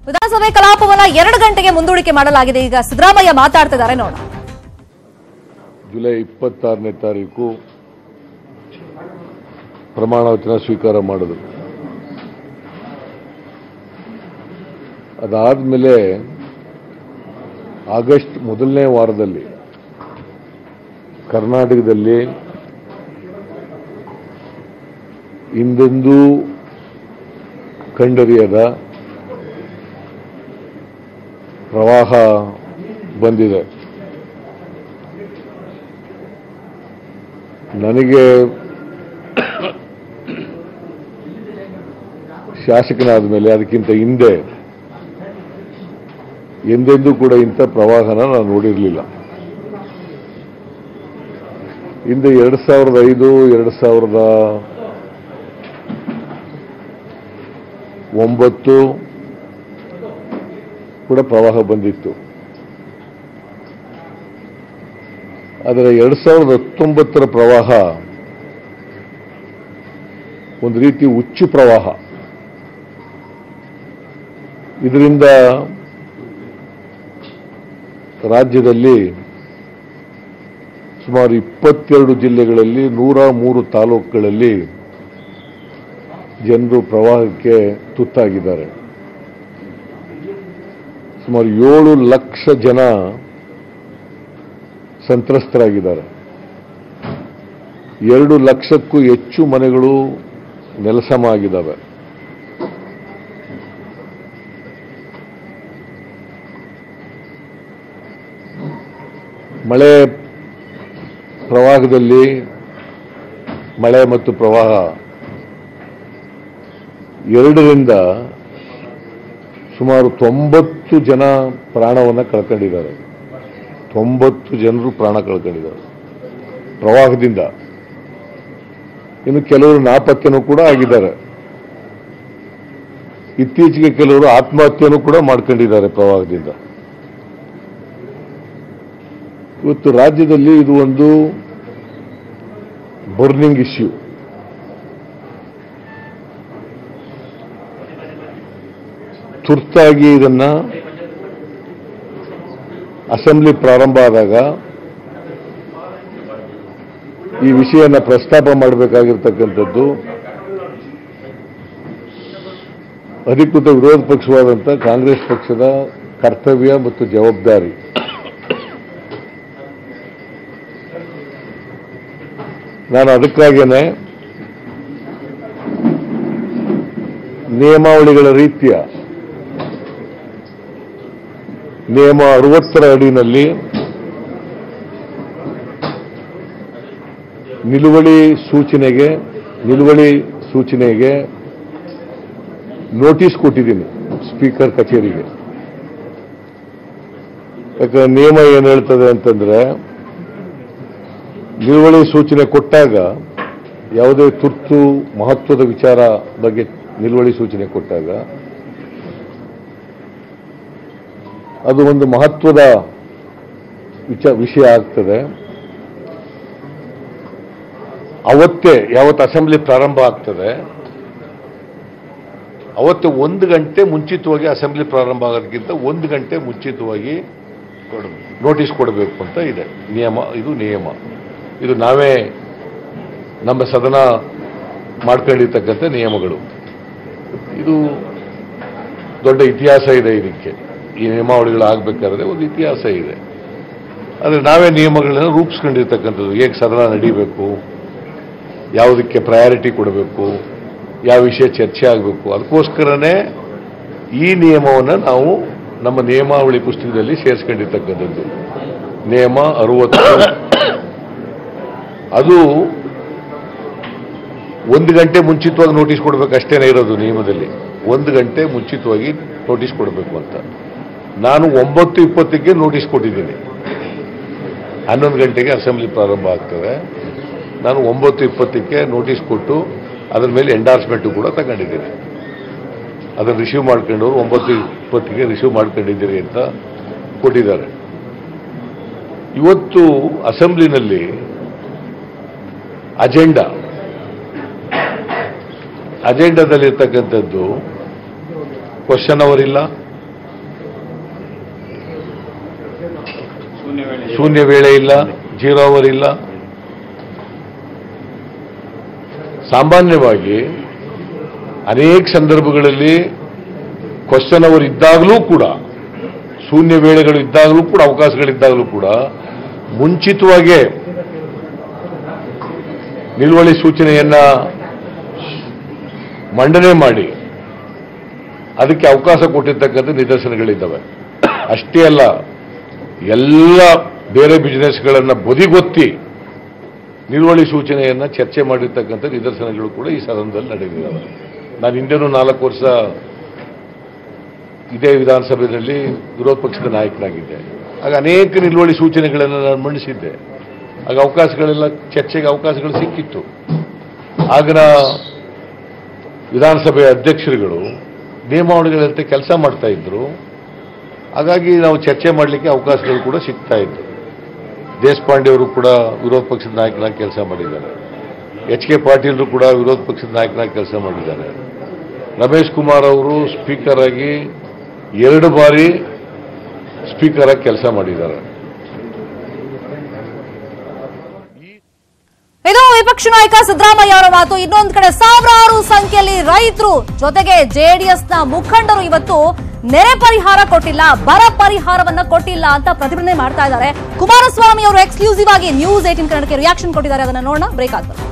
ವಿಧಾನಸಭೆ ಕಲಾಪವನ್ನ ಎರಡು ಗಂಟೆಗೆ ಮುಂದೂಡಿಕೆ ಮಾಡಲಾಗಿದೆ ಈಗ ಸಿದ್ದರಾಮಯ್ಯ ಮಾತಾಡ್ತಿದ್ದಾರೆ ನೋಡ ಜುಲೈ ಇಪ್ಪತ್ತಾರನೇ ತಾರೀಕು ಪ್ರಮಾಣ ವಚನ ಸ್ವೀಕಾರ ಮಾಡಿದ್ರು ಅದಾದಮೇಲೆ ಆಗಸ್ಟ್ ಮೊದಲನೇ ವಾರದಲ್ಲಿ ಕರ್ನಾಟಕದಲ್ಲಿ ಹಿಂದೆಂದೂ ಕಂಡರಿಯದ ಪ್ರವಾಹ ಬಂದಿದೆ ನನಗೆ ಶಾಸಕನಾದ ಮೇಲೆ ಅದಕ್ಕಿಂತ ಹಿಂದೆ ಎಂದೆಂದೂ ಕೂಡ ಇಂಥ ಪ್ರವಾಹನ ನಾನು ನೋಡಿರಲಿಲ್ಲ ಹಿಂದೆ ಎರಡು ಸಾವಿರದ ಐದು ಎರಡು ಸಾವಿರದ ಒಂಬತ್ತು ಕೂಡ ಪ್ರವಾಹ ಬಂದಿತ್ತು ಆದರೆ ಎರಡ್ ಸಾವಿರದ ಹತ್ತೊಂಬತ್ತರ ಪ್ರವಾಹ ಒಂದು ರೀತಿ ಹುಚ್ಚು ಪ್ರವಾಹ ಇದರಿಂದ ರಾಜ್ಯದಲ್ಲಿ ಸುಮಾರು ಇಪ್ಪತ್ತೆರಡು ಜಿಲ್ಲೆಗಳಲ್ಲಿ ನೂರ ಮೂರು ತಾಲೂಕುಗಳಲ್ಲಿ ಜನರು ಪ್ರವಾಹಕ್ಕೆ ತುತ್ತಾಗಿದ್ದಾರೆ ಸುಮಾರು ಏಳು ಲಕ್ಷ ಜನ ಸಂತ್ರಸ್ತರಾಗಿದ್ದಾರೆ ಎರಡು ಲಕ್ಷಕ್ಕೂ ಹೆಚ್ಚು ಮನೆಗಳು ನೆಲಸಮ ಆಗಿದ್ದಾವೆ ಮಳೆ ಪ್ರವಾಹದಲ್ಲಿ ಮಳೆ ಮತ್ತು ಪ್ರವಾಹ ಎರಡರಿಂದ ಸುಮಾರು ತೊಂಬತ್ತು ಜನ ಪ್ರಾಣವನ್ನು ಕಳ್ಕೊಂಡಿದ್ದಾರೆ ತೊಂಬತ್ತು ಜನರು ಪ್ರಾಣ ಕಳ್ಕೊಂಡಿದ್ದಾರೆ ಪ್ರವಾಹದಿಂದ ಇನ್ನು ಕೆಲವರು ನಾಪತ್ತೆನೂ ಕೂಡ ಆಗಿದ್ದಾರೆ ಇತ್ತೀಚೆಗೆ ಕೆಲವರು ಆತ್ಮಹತ್ಯೆನೂ ಕೂಡ ಮಾಡ್ಕೊಂಡಿದ್ದಾರೆ ಪ್ರವಾಹದಿಂದ ಇವತ್ತು ರಾಜ್ಯದಲ್ಲಿ ಇದು ಒಂದು ಬರ್ನಿಂಗ್ ಇಶ್ಯೂ ತುರ್ತಾಗಿ ಇದನ್ನ ಅಸೆಂಬ್ಲಿ ಪ್ರಾರಂಭ ಆದಾಗ ಈ ವಿಷಯನ ಪ್ರಸ್ತಾಪ ಮಾಡಬೇಕಾಗಿರ್ತಕ್ಕಂಥದ್ದು ಅಧಿಕೃತ ವಿರೋಧ ಪಕ್ಷವಾದಂಥ ಕಾಂಗ್ರೆಸ್ ಪಕ್ಷದ ಕರ್ತವ್ಯ ಮತ್ತು ಜವಾಬ್ದಾರಿ ನಾನು ಅದಕ್ಕಾಗೇನೆ ನಿಯಮಾವಳಿಗಳ ರೀತಿಯ ನಿಯಮ ಅರವತ್ತರ ಅಡಿನಲ್ಲಿ ನಿಲುವಳಿ ಸೂಚನೆಗೆ ನಿಲುವಳಿ ಸೂಚನೆಗೆ ನೋಟಿಸ್ ಕೊಟ್ಟಿದ್ದೀನಿ ಸ್ಪೀಕರ್ ಕಚೇರಿಗೆ ಯಾಕಂದ್ರೆ ನಿಯಮ ಏನು ಹೇಳ್ತದೆ ಅಂತಂದ್ರೆ ನಿಲುವಳಿ ಸೂಚನೆ ಕೊಟ್ಟಾಗ ಯಾವುದೇ ತುರ್ತು ಮಹತ್ವದ ವಿಚಾರ ಬಗ್ಗೆ ನಿಲುವಳಿ ಸೂಚನೆ ಕೊಟ್ಟಾಗ ಅದು ಒಂದು ಮಹತ್ವದ ವಿಚ ವಿಷಯ ಆಗ್ತದೆ ಅವತ್ತೇ ಯಾವತ್ತು ಅಸೆಂಬ್ಲಿ ಪ್ರಾರಂಭ ಆಗ್ತದೆ ಅವತ್ತು ಒಂದು ಗಂಟೆ ಮುಂಚಿತವಾಗಿ ಅಸೆಂಬ್ಲಿ ಪ್ರಾರಂಭ ಆಗೋದಕ್ಕಿಂತ ಒಂದು ಗಂಟೆ ಮುಂಚಿತವಾಗಿ ನೋಟಿಸ್ ಕೊಡಬೇಕು ಅಂತ ಇದೆ ನಿಯಮ ಇದು ನಿಯಮ ಇದು ನಾವೇ ನಮ್ಮ ಸದನ ಮಾಡ್ಕೊಂಡಿರ್ತಕ್ಕಂಥ ನಿಯಮಗಳು ಇದು ದೊಡ್ಡ ಇತಿಹಾಸ ಇದೆ ಇದಕ್ಕೆ ಈ ನಿಯಮಾವಳಿಗಳು ಆಗಬೇಕಾದ್ರೆ ಒಂದು ಇತಿಹಾಸ ಇದೆ ಆದರೆ ನಾವೇ ನಿಯಮಗಳನ್ನು ರೂಪಿಸ್ಕೊಂಡಿರ್ತಕ್ಕಂಥದ್ದು ಹೇಗೆ ಸದನ ನಡೀಬೇಕು ಯಾವುದಕ್ಕೆ ಪ್ರಯಾರಿಟಿ ಕೊಡಬೇಕು ಯಾವ ವಿಷಯ ಚರ್ಚೆ ಆಗಬೇಕು ಅದಕ್ಕೋಸ್ಕರನೇ ಈ ನಿಯಮವನ್ನು ನಾವು ನಮ್ಮ ನಿಯಮಾವಳಿ ಪುಸ್ತಕದಲ್ಲಿ ಸೇರಿಸ್ಕೊಂಡಿರ್ತಕ್ಕಂಥದ್ದು ನಿಯಮ ಅರುವತ್ತು ಅದು ಒಂದು ಗಂಟೆ ಮುಂಚಿತವಾಗಿ ನೋಟಿಸ್ ಕೊಡಬೇಕು ಅಷ್ಟೇನೇ ಇರೋದು ನಿಯಮದಲ್ಲಿ ಒಂದು ಗಂಟೆ ಮುಂಚಿತವಾಗಿ ನೋಟಿಸ್ ಕೊಡಬೇಕು ಅಂತ ನಾನು ಒಂಬತ್ತು ಇಪ್ಪತ್ತಕ್ಕೆ ನೋಟಿಸ್ ಕೊಟ್ಟಿದ್ದೀನಿ ಹನ್ನೊಂದು ಗಂಟೆಗೆ ಅಸೆಂಬ್ಲಿ ಪ್ರಾರಂಭ ಆಗ್ತದೆ ನಾನು ಒಂಬತ್ತು ಇಪ್ಪತ್ತಕ್ಕೆ ನೋಟಿಸ್ ಕೊಟ್ಟು ಅದರ ಮೇಲೆ ಎಂಡಾರ್ಸ್ಮೆಂಟು ಕೂಡ ತಗೊಂಡಿದ್ದೀನಿ ಅದನ್ನು ರಿಸೀವ್ ಮಾಡ್ಕೊಂಡವರು ಒಂಬತ್ತು ಇಪ್ಪತ್ತಿಗೆ ರಿಸೀವ್ ಮಾಡ್ಕೊಂಡಿದ್ದೀರಿ ಅಂತ ಕೊಟ್ಟಿದ್ದಾರೆ ಇವತ್ತು ಅಸೆಂಬ್ಲಿನಲ್ಲಿ ಅಜೆಂಡಾ ಅಜೆಂಡಾದಲ್ಲಿರ್ತಕ್ಕಂಥದ್ದು ಕ್ವಶನ್ ಅವರ್ ಇಲ್ಲ ಶೂನ್ಯ ವೇಳೆ ಇಲ್ಲ ಜೀರೋ ಅವರ್ ಇಲ್ಲ ಸಾಮಾನ್ಯವಾಗಿ ಅನೇಕ ಸಂದರ್ಭಗಳಲ್ಲಿ ಕ್ವಶನ್ ಅವರ್ ಇದ್ದಾಗಲೂ ಕೂಡ ಶೂನ್ಯ ವೇಳೆಗಳು ಇದ್ದಾಗಲೂ ಕೂಡ ಅವಕಾಶಗಳಿದ್ದಾಗಲೂ ಕೂಡ ಮುಂಚಿತವಾಗೇ ನಿಲುವಳಿ ಸೂಚನೆಯನ್ನ ಮಂಡನೆ ಮಾಡಿ ಅದಕ್ಕೆ ಅವಕಾಶ ಕೊಟ್ಟಿರ್ತಕ್ಕಂಥ ನಿದರ್ಶನಗಳಿದ್ದಾವೆ ಅಷ್ಟೇ ಅಲ್ಲ ಎಲ್ಲ ಬೇರೆ ಬಿಸಿನೆಸ್ಗಳನ್ನು ಬದಿಗೊತ್ತಿ ನಿಲುವಳಿ ಸೂಚನೆಯನ್ನ ಚರ್ಚೆ ಮಾಡಿರ್ತಕ್ಕಂಥ ನಿದರ್ಶನಗಳು ಕೂಡ ಈ ಸದನದಲ್ಲಿ ನಡೆದಿದ್ದಾವೆ ನಾನು ಹಿಂದೆನೂ ನಾಲ್ಕು ವರ್ಷ ಇದೇ ವಿಧಾನಸಭೆಯಲ್ಲಿ ವಿರೋಧ ಪಕ್ಷದ ನಾಯಕನಾಗಿದ್ದೆ ಆಗ ಅನೇಕ ನಿಲುವಳಿ ಸೂಚನೆಗಳನ್ನು ನಾನು ಮಂಡಿಸಿದ್ದೆ ಆಗ ಅವಕಾಶಗಳೆಲ್ಲ ಚರ್ಚೆಗೆ ಅವಕಾಶಗಳು ಸಿಕ್ಕಿತ್ತು ಆಗಿನ ವಿಧಾನಸಭೆಯ ಅಧ್ಯಕ್ಷರುಗಳು ನಿಯಮಾವಳಿಗಳಂತೆ ಕೆಲಸ ಮಾಡ್ತಾ ಇದ್ರು ಹಾಗಾಗಿ ನಾವು ಚರ್ಚೆ ಮಾಡಲಿಕ್ಕೆ ಅವಕಾಶಗಳು ಕೂಡ ಸಿಗ್ತಾ ಇತ್ತು ದೇಶಪಾಂಡೆ ಅವರು ಕೂಡ ವಿರೋಧ ಪಕ್ಷದ ನಾಯಕನಾಗಿ ಕೆಲಸ ಮಾಡಿದ್ದಾರೆ ಎಚ್ ಕೆ ಪಾಟೀಲ್ರು ಕೂಡ ವಿರೋಧ ಪಕ್ಷದ ನಾಯಕನಾಗಿ ಕೆಲಸ ಮಾಡಿದ್ದಾರೆ ರಮೇಶ್ ಕುಮಾರ್ ಅವರು ಸ್ಪೀಕರ್ ಆಗಿ ಎರಡು ಬಾರಿ ಸ್ಪೀಕರ್ ಆಗಿ ಕೆಲಸ ಮಾಡಿದ್ದಾರೆ ಇದು ವಿಪಕ್ಷ ನಾಯಕ ಸಿದ್ದರಾಮಯ್ಯ ಅವರ ಮಾತು ಇನ್ನೊಂದು ಕಡೆ ಸಾವಿರಾರು ಸಂಖ್ಯೆಯಲ್ಲಿ ರೈತರು ಜೊತೆಗೆ ಜೆಡಿಎಸ್ನ ಮುಖಂಡರು ಇವತ್ತು ನೆರೆ ಪರಿಹಾರ ಕೊಟ್ಟಿಲ್ಲ ಬರ ಪರಿಹಾರವನ್ನ ಕೊಟ್ಟಿಲ್ಲ ಅಂತ ಪ್ರತಿಭಟನೆ ಮಾಡ್ತಾ ಇದ್ದಾರೆ ಕುಮಾರಸ್ವಾಮಿ ಅವರು ಎಕ್ಸ್ಕ್ಲೂಸಿವ್ ಆಗಿ ನ್ಯೂಸ್ ಏಟಿನ್ ಕನ್ನಡಕ್ಕೆ ರಿಯಾಕ್ಷನ್ ಕೊಟ್ಟಿದ್ದಾರೆ ಅದನ್ನ ನೋಡೋಣ ಬ್ರೇಕ್ ಆಗ್ತದೆ